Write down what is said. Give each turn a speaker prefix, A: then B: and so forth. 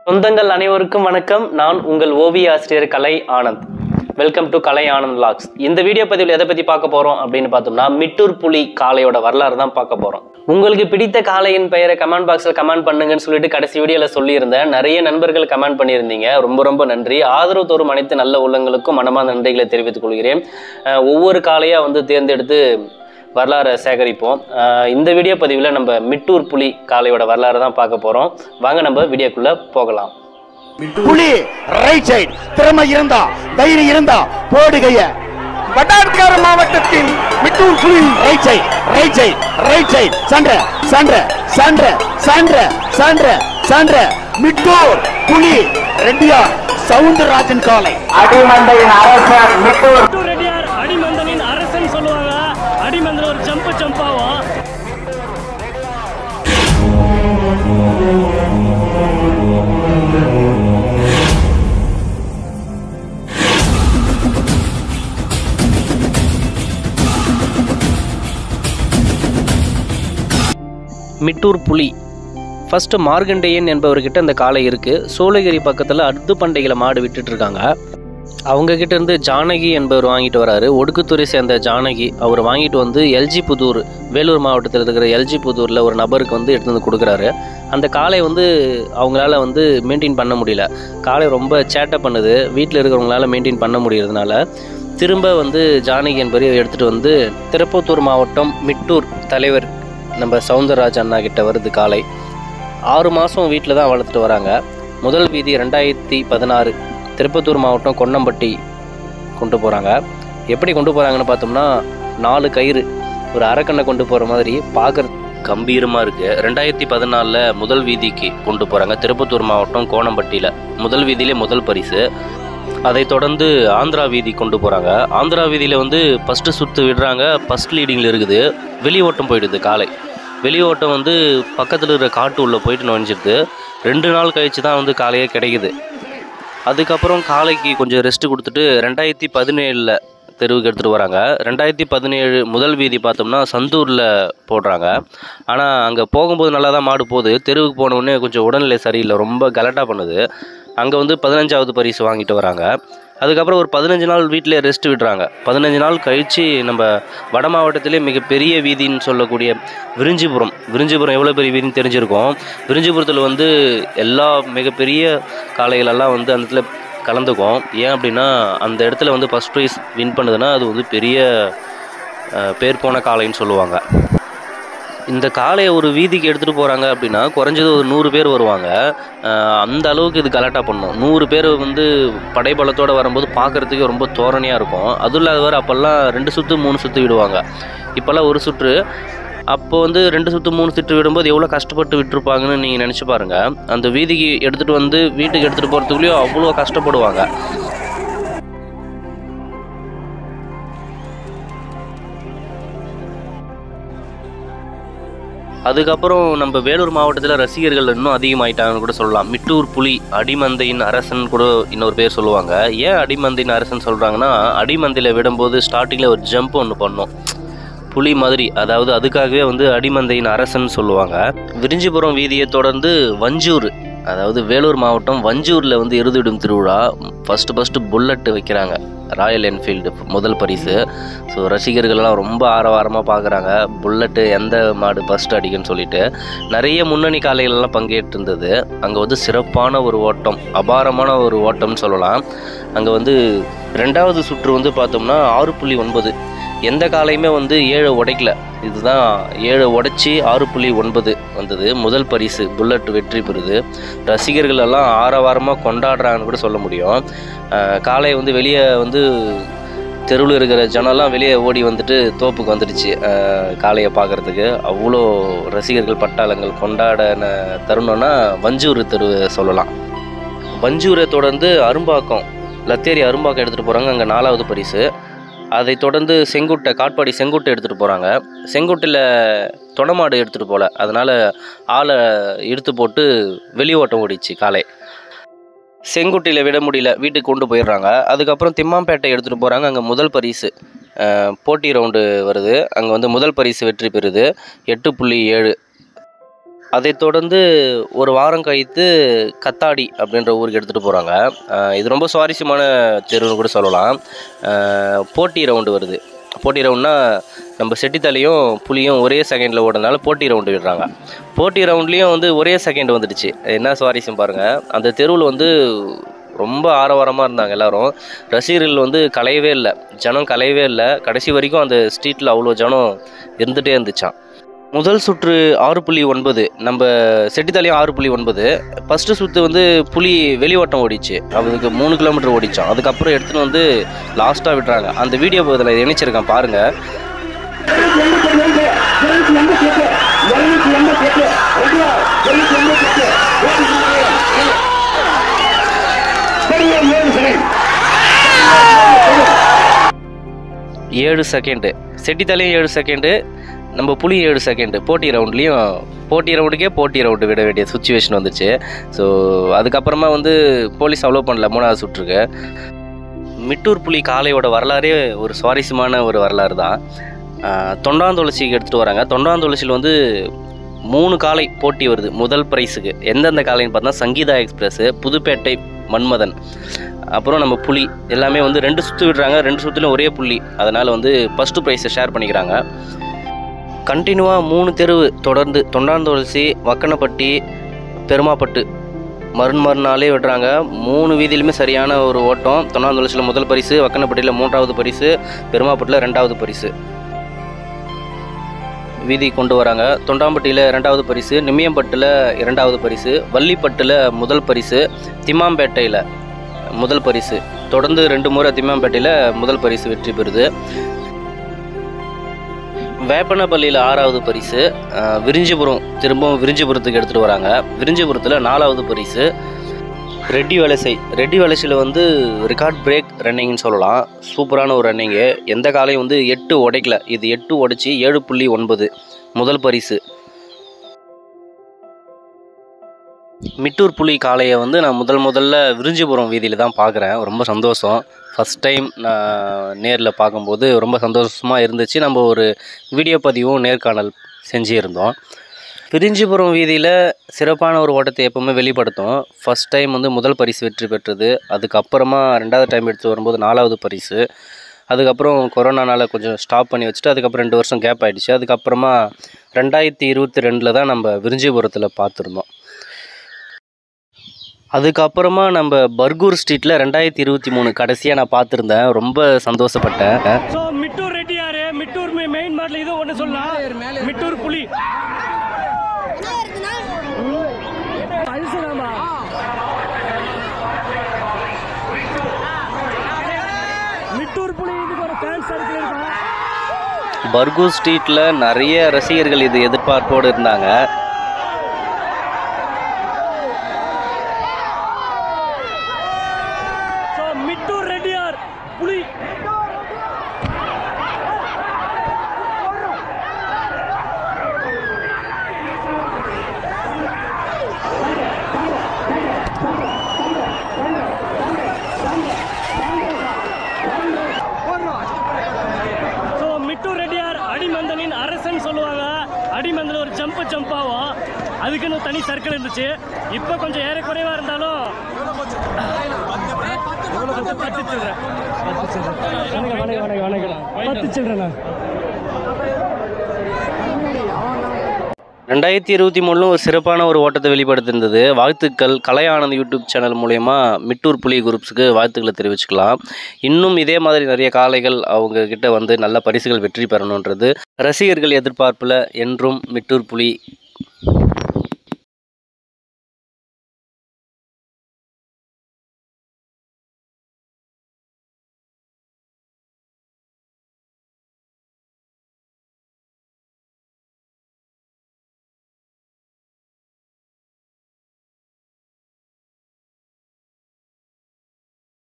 A: சொந்தங்கள் அனைவருக்கும் வணக்கம் நான் உங்கள் ஓவிய ஆசிரியர் கலை Anand welcome to Kalai Anand logs இந்த வீடியோ பதிவில் எதை பற்றி பார்க்க போகிறோம் அப்படின்னு பார்த்தோம்னா மிட்டூர் புலி காளையோட வரலாறு தான் பார்க்க போகிறோம் உங்களுக்கு பிடித்த காளையின் பெயரை கமெண்ட் பாக்ஸில் கமெண்ட் பண்ணுங்கன்னு சொல்லிட்டு கடைசி வீடியோவில் சொல்லியிருந்தேன் நிறைய நண்பர்கள் கமெண்ட் பண்ணியிருந்தீங்க ரொம்ப ரொம்ப நன்றி ஆதரவு தோறும் அனைத்து நல்ல உள்ளங்களுக்கும் மனமார்ந்த நன்றிகளை தெரிவித்துக் கொள்கிறேன் அஹ் ஒவ்வொரு காளையாக வந்து தேர்ந்தெடுத்து வரலாறை சேகரிப்போம் அஹ் இந்த வீடியோ பதிவில் நம்ம மிட்டூர் புலி காளையோட வரலாறு தான் பார்க்க போகிறோம் வாங்க நம்ம வீடியோக்குள்ளே போகலாம்
B: புலி ரைட் சைடு திறமை இருந்தா தைரியம் இருந்தா போடுகைய வட்டாரத்துக்கார மாவட்டத்தின் மிட்டூர் புலி right side right side right side சண்ட சண்ட சண்ட சண்ட சண்ட சண்ட மிட்டூர் புலி ரெட்டியா சவுந்தரராஜன் காலை
C: அடிமந்தையின் அரசர் மிட்டூர்
D: மிட்டூர் ரெட்டியார் அடிமந்தனின் அரசன் சொல்லுவாங்க அடிமந்தன் ஒரு ஜம்பு ஜம்பாவும்
A: மிட்டூர் புலி ஃபர்ஸ்ட் மார்கண்டேயன் என்பவர்கிட்ட அந்த காளை இருக்கு சோழகிரி பக்கத்தில் அடுத்து பண்டைகளை மாடு விட்டுட்டு இருக்காங்க அவங்க கிட்ட இருந்து ஜானகி என்பவர் வாங்கிட்டு வராரு ஒடுக்குத்துறை சேர்ந்த ஜானகி அவர் வாங்கிட்டு வந்து எல்ஜி புதூர் வேலூர் மாவட்டத்தில் இருக்கிற எல்ஜி புதூரில் ஒரு நபருக்கு வந்து எடுத்து வந்து கொடுக்குறாரு அந்த காளை வந்து அவங்களால வந்து மெயின்டைன் பண்ண முடியல காளை ரொம்ப சேட்டை பண்ணுது வீட்டில் இருக்கிறவங்களால மெயின்டைன் பண்ண முடியறதுனால திரும்ப வந்து ஜானகி என்பவரை எடுத்துகிட்டு வந்து திருப்பத்தூர் மாவட்டம் மிட்டூர் தலைவர் நம்ம சவுந்தரராஜ் அண்ணா கிட்ட வருது காலை ஆறு மாதம் வீட்டில் தான் வளர்த்துட்டு வராங்க முதல் வீதி ரெண்டாயிரத்தி பதினாறு திருப்பத்தூர் மாவட்டம் கொன்னம்பட்டி கொண்டு போகிறாங்க எப்படி கொண்டு போகிறாங்கன்னு பார்த்தோம்னா நாலு கயிறு ஒரு அரக்கண்ணை கொண்டு போகிற மாதிரி பார்க்குறது கம்பீரமாக இருக்குது ரெண்டாயிரத்தி பதினாலில் முதல் வீதிக்கு கொண்டு போகிறாங்க திருப்பத்தூர் மாவட்டம் கோணம்பட்டியில் முதல் வீதியிலே முதல் பரிசு அதை தொடர்ந்து ஆந்திரா வீதி கொண்டு போகிறாங்க ஆந்திரா வீதியில் வந்து ஃபஸ்ட்டு சுற்று விடுறாங்க ஃபஸ்ட் லீடிங்கில் இருக்குது வெளி ஓட்டம் போயிடுது காலை வெளி ஓட்டம் வந்து பக்கத்தில் இருக்கிற காட்டு உள்ளே போயிட்டு நுழைஞ்சிருது ரெண்டு நாள் கழிச்சு தான் வந்து காலையே கிடைக்குது அதுக்கப்புறம் காலைக்கு கொஞ்சம் ரெஸ்ட் கொடுத்துட்டு ரெண்டாயிரத்தி பதினேழில் தெருவுக்கு எடுத்துகிட்டு வராங்க ரெண்டாயிரத்தி பதினேழு முதல் வீதி பார்த்தோம்னா சந்தூரில் போடுறாங்க ஆனால் அங்கே போகும்போது நல்லா தான் மாடு போகுது தெருவுக்கு போன உடனே கொஞ்சம் உடல்நிலை சரியில்லை ரொம்ப கலட்டா பண்ணுது அங்கே வந்து பதினஞ்சாவது பரிசு வாங்கிட்டு வராங்க அதுக்கப்புறம் ஒரு பதினஞ்சு நாள் வீட்டிலே ரெஸ்ட் விடுறாங்க பதினஞ்சு நாள் கழித்து நம்ம வட மாவட்டத்திலே மிகப்பெரிய வீதின்னு சொல்லக்கூடிய விரிஞ்சிபுரம் விரிஞ்சிபுரம் எவ்வளோ பெரிய வீதின்னு தெரிஞ்சிருக்கும் விரிஞ்சிபுரத்தில் வந்து எல்லா மிகப்பெரிய காளைகளெல்லாம் வந்து அந்த இடத்துல கலந்துக்கும் ஏன் அப்படின்னா அந்த இடத்துல வந்து ஃபஸ்ட் ப்ரைஸ் வின் பண்ணுதுன்னா அது வந்து பெரிய அஹ், பேர் போன காளைன்னு சொல்லுவாங்க இந்த காளையை ஒரு வீதிக்கு எடுத்துகிட்டு போகிறாங்க அப்படின்னா குறைஞ்சது ஒரு நூறு பேர் வருவாங்க அஹ் அந்த அளவுக்கு இது கலாட்டா பண்ணும் நூறு பேர் வந்து படைபலத்தோடு வரும்போது பார்க்குறதுக்கு ரொம்ப தோரணையாக இருக்கும் அதுவும் இல்லாத வேறு அப்போல்லாம் ரெண்டு சுற்று மூணு சுற்று விடுவாங்க இப்போல்லாம் ஒரு சுற்று அப்போ வந்து ரெண்டு சுற்று மூணு சுற்று விடும்போது எவ்வளோ கஷ்டப்பட்டு விட்டுருப்பாங்கன்னு நீங்கள் நினச்சி பாருங்கள் அந்த வீதிக்கு எடுத்துகிட்டு வந்து வீட்டுக்கு எடுத்துகிட்டு போகிறதுக்குள்ளேயும் அவ்வளோ கஷ்டப்படுவாங்க அதுக்கப்புறம் நம்ம வேலூர் மாவட்டத்தில் ரசிகர்கள் இன்னும் அதிகமாயிட்டாங்கன்னு கூட சொல்லலாம் மிட்டூர் புலி அடிமந்தையின் அரசன் கூட இன்னொரு பேர் சொல்லுவாங்க ஏன் அடிமந்தையின் அரசன் சொல்கிறாங்கன்னா அடிமந்தையில் விடும்போது ஸ்டார்டிங்கில் ஒரு ஜம்ப் ஒன்று பண்ணோம் புலி மாதிரி அதாவது அதுக்காகவே வந்து அடிமந்தையின் அரசன் சொல்லுவாங்க விரிஞ்சிபுரம் வீதியை தொடர்ந்து வஞ்சூர் அதாவது வேலூர் மாவட்டம் வஞ்சூரில் வந்து எருதுவிடும் திருவிழா ஃபஸ்ட்டு ஃபஸ்ட்டு புல்லட்டு வைக்கிறாங்க ராயல் என்ஃபீல்டு முதல் பரிசு ஸோ ரசிகர்கள்லாம் ரொம்ப ஆரவாரமாக பார்க்குறாங்க புல்லட்டு எந்த மாடு ஃபஸ்ட்டு அடிக்குன்னு சொல்லிட்டு நிறைய முன்னணி காளைகள்லாம் பங்கேற்று இருந்தது அங்கே வந்து சிறப்பான ஒரு ஓட்டம் அபாரமான ஒரு ஓட்டம்னு சொல்லலாம் அங்கே வந்து ரெண்டாவது சுற்று வந்து பார்த்தோம்னா ஆறு புள்ளி ஒன்பது எந்த காலையுமே வந்து ஏழு உடைக்கல இதுதான் ஏழு உடைச்சி ஆறு புள்ளி ஒன்பது வந்தது முதல் பரிசு புல்லட் வெற்றி பெறுது ரசிகர்கள் எல்லாம் ஆரவாரமாக கொண்டாடுறாங்கன்னு கூட சொல்ல முடியும் அஹ் காளை வந்து வெளியே வந்து தெருவில் இருக்கிற ஜனம்லாம் வெளியே ஓடி வந்துட்டு தோப்புக்கு வந்துடுச்சு அஹ் காளையை பார்க்குறதுக்கு அவ்வளோ ரசிகர்கள் பட்டாளங்கள் கொண்டாடின தருணம்னா வஞ்சூர் தெரு சொல்லலாம் வஞ்சூரை தொடர்ந்து அரும்பாக்கம் லத்தேரி அரும்பாக்கம் எடுத்துகிட்டு போகிறாங்க அங்கே நாலாவது பரிசு அதை தொடர்ந்து செங்குட்டை காட்பாடி செங்குட்டை எடுத்துகிட்டு போகிறாங்க செங்குட்டில் தொணமாடு எடுத்துகிட்டு போகல அதனால் ஆளை இழுத்து போட்டு வெளி ஓட்டம் ஓடிச்சு காலை செங்குட்டியில் விட முடியல வீட்டுக்கு கொண்டு போயிடுறாங்க அதுக்கப்புறம் திம்மாம்பேட்டை எடுத்துகிட்டு போகிறாங்க அங்கே முதல் பரிசு அஹ், போட்டி ரவுண்டு வருது அங்கே வந்து முதல் பரிசு வெற்றி பெறுது எட்டு புள்ளி ஏழு அதைத் தொடர்ந்து ஒரு வாரம் கழித்து கத்தாடி அப்படின்ற ஊருக்கு எடுத்துகிட்டு போகிறாங்க இது ரொம்ப சுவாரஸ்யமான தேர்வுன்னு கூட சொல்லலாம் அஹ், போட்டி ரவுண்டு வருது போட்டி ரவுண்ட்னா நம்ம செட்டித்தலையும் புலியும் ஒரே செகண்டில் ஓடுறதுனால போட்டி ரவுண்டு விடுறாங்க போட்டி ரவுண்ட்லேயும் வந்து ஒரே செகண்ட் வந்துடுச்சு என்ன சுவாரஸ்யம் பாருங்கள் அந்த தெருவில் வந்து ரொம்ப ஆரவாரமாக இருந்தாங்க எல்லாரும் ரசிகர்கள் வந்து கலையவே இல்லை ஜனம் கலையவே இல்லை கடைசி வரைக்கும் அந்த ஸ்ட்ரீட்டில் அவ்வளோ ஜனம் இருந்துகிட்டே இருந்துச்சான் முதல் சுற்று ஆறு புள்ளி ஒன்பது நம்ம செட்டித்தாலையும் ஆறு புள்ளி ஒன்பது ஃபஸ்ட்டு சுற்று வந்து புலி வெளிவட்டம் ஓடிச்சு அதுக்கு மூணு கிலோமீட்டர் ஓடிச்சான் அதுக்கப்புறம் எடுத்துகிட்டு வந்து லாஸ்ட்டாக விடுறாங்க அந்த வீடியோ இதில் இணைச்சிருக்கேன் பாருங்கள் ஏழு செகண்டு செட்டித்தாலையும் ஏழு செகண்டு நம்ம புலி ஏழு செகண்டு போட்டி ரவுண்ட்லேயும் போட்டி ரவுண்டுக்கே போட்டி ரவுண்டு விட வேண்டிய சுச்சுவேஷன் வந்துச்சு ஸோ அதுக்கப்புறமா வந்து போலீஸ் அலோவ் பண்ணல மூணாவது சுற்றுக்கு மிட்டூர் புலி காளையோட வரலாறே ஒரு சுவாரஸ்யமான ஒரு வரலாறு தான் ஆஹ் தொண்டாந்துளசிக்கு எடுத்துகிட்டு வராங்க தொண்டாந்துளசியில் வந்து மூணு காளை போட்டி வருது முதல் ப்ரைஸுக்கு எந்தெந்த காளைன்னு பார்த்தா சங்கீதா எக்ஸ்பிரஸ் புதுப்பேட்டை மன்மதன் அப்புறம் நம்ம புலி எல்லாமே வந்து ரெண்டு சுற்று விடுறாங்க ரெண்டு சுற்றுலையும் ஒரே புள்ளி அதனால் வந்து ஃபஸ்ட்டு ப்ரைஸை ஷேர் பண்ணிக்கிறாங்க கண்டினியூவாக மூணு தெருவு தொடர்ந்து தொண்டாந்துளசி வக்கனப்பட்டி பெருமாப்பட்டு மறுநாள் மறுநாளே விடுறாங்க மூணு வீதியிலுமே சரியான ஒரு ஓட்டம் தொண்டாந்துளசியில் முதல் பரிசு வக்கனப்பட்டியில் மூன்றாவது பரிசு பெருமாப்பட்டியில் ரெண்டாவது பரிசு வீதி கொண்டு வராங்க தொண்டாம்பட்டியில் ரெண்டாவது பரிசு நிம்மியம்பட்டில் இரண்டாவது பரிசு வள்ளிப்பட்டில் முதல் பரிசு திம்மாம்பேட்டையில் முதல் பரிசு தொடர்ந்து ரெண்டு முறை திம்மாம்பேட்டையில் முதல் பரிசு வெற்றி பெறுது வேப்பனப்பள்ளியில் ஆறாவது பரிசு அஹ், விரிஞ்சிபுரம் திரும்பவும் விரிஞ்சிபுரத்துக்கு எடுத்துகிட்டு வராங்க விரிஞ்சிபுரத்தில் நாலாவது பரிசு ரெட்டி வலசை ரெட்டி வலசையில் வந்து ரெக்கார்ட் பிரேக் ரன்னிங்னு சொல்லலாம் சூப்பரான ஒரு ரன்னிங்கு எந்த காலையும் வந்து எட்டு உடைக்கல இது எட்டு உடைச்சி ஏழு புள்ளி ஒன்பது முதல் பரிசு மிட்டூர் புலி காளையை வந்து நான் முதல் முதல்ல விரிஞ்சிபுரம் வீதியில் தான் பார்க்குறேன் ரொம்ப சந்தோஷம் ஃபஸ்ட் டைம் நான் நேரில் பார்க்கும்போது ரொம்ப சந்தோஷமாக இருந்துச்சு நம்ம ஒரு வீடியோ பதிவும் நேர்காணல் செஞ்சுருந்தோம் விரிஞ்சிபுரம் வீதியில் சிறப்பான ஒரு ஓட்டத்தை எப்போவுமே வெளிப்படுத்தும் ஃபஸ்ட் டைம் வந்து முதல் பரிசு வெற்றி பெற்றது அதுக்கப்புறமா ரெண்டாவது டைம் எடுத்து வரும்போது நாலாவது பரிசு அதுக்கப்புறம் கொரோனானால கொஞ்சம் ஸ்டாப் பண்ணி வச்சுட்டு அதுக்கப்புறம் ரெண்டு வருஷம் கேப் ஆகிடுச்சு அதுக்கப்புறமா ரெண்டாயிரத்தி இருபத்தி ரெண்டில் தான் நம்ம விரிஞ்சிபுரத்தில் பார்த்துருந்தோம் அதுக்கப்புறமா நம்ம பர்கூர் ஸ்ட்ரீட்டில் ரெண்டாயிரத்தி இருபத்தி மூணு கடைசியாக நான் பார்த்துருந்தேன் ரொம்ப சந்தோஷப்பட்டேன்
D: so Mittur Reddiyar Mittur main model இது ஒன்று சொல்லலாம் மிட்டூர் புலி அரிசனாமா மிட்டூர் புலி இதுக்கு ஒரு ஃபேன் சர்க்கிள் இருக்கா
A: பர்கூர் ஸ்ட்ரீட்டில் நிறைய ரசிகர்கள் இது எதிர்பார்ப்போடு இருந்தாங்க
D: ஸோ மிட்டூர் ரெட்டியார் புலி ஸோ மிட்டூர் ரெட்டியார் அடிமந்தனின் அரசன் சொல்லுவாங்க அடிமந்தன் ஒரு ஜம்ப் ஜம்ப் ஆகும் அதுக்குன்னு தனி சர்க்கிள் இருந்துச்சு இப்போ கொஞ்சம் ஏறக்குறைவாக இருந்தாலும் எவ்வளோ கொஞ்சம் பத்து சில்லற பத்து சில்லற வணக்கம் வணக்கம் வணக்கம் வணக்கம் பத்து சில்லறண்ணா
A: ரெண்டாயிரத்தி இருபத்தி மூணில் ஒரு சிறப்பான ஒரு ஓட்டத்தை வெளிப்படுத்தியிருந்தது வாழ்த்துக்கள் கலை ஆனந்த் யூடியூப் சேனல் மூலயமா மிட்டூர் புலி குரூப்ஸுக்கு வாழ்த்துக்களை தெரிவிச்சுக்கலாம் இன்னும் இதே மாதிரி நிறைய காளைகள் அவங்க கிட்ட வந்து நல்ல பரிசுகள் வெற்றி பெறணுன்றது ரசிகர்கள் எதிர்பார்ப்பில் என்றும் மிட்டூர் புலி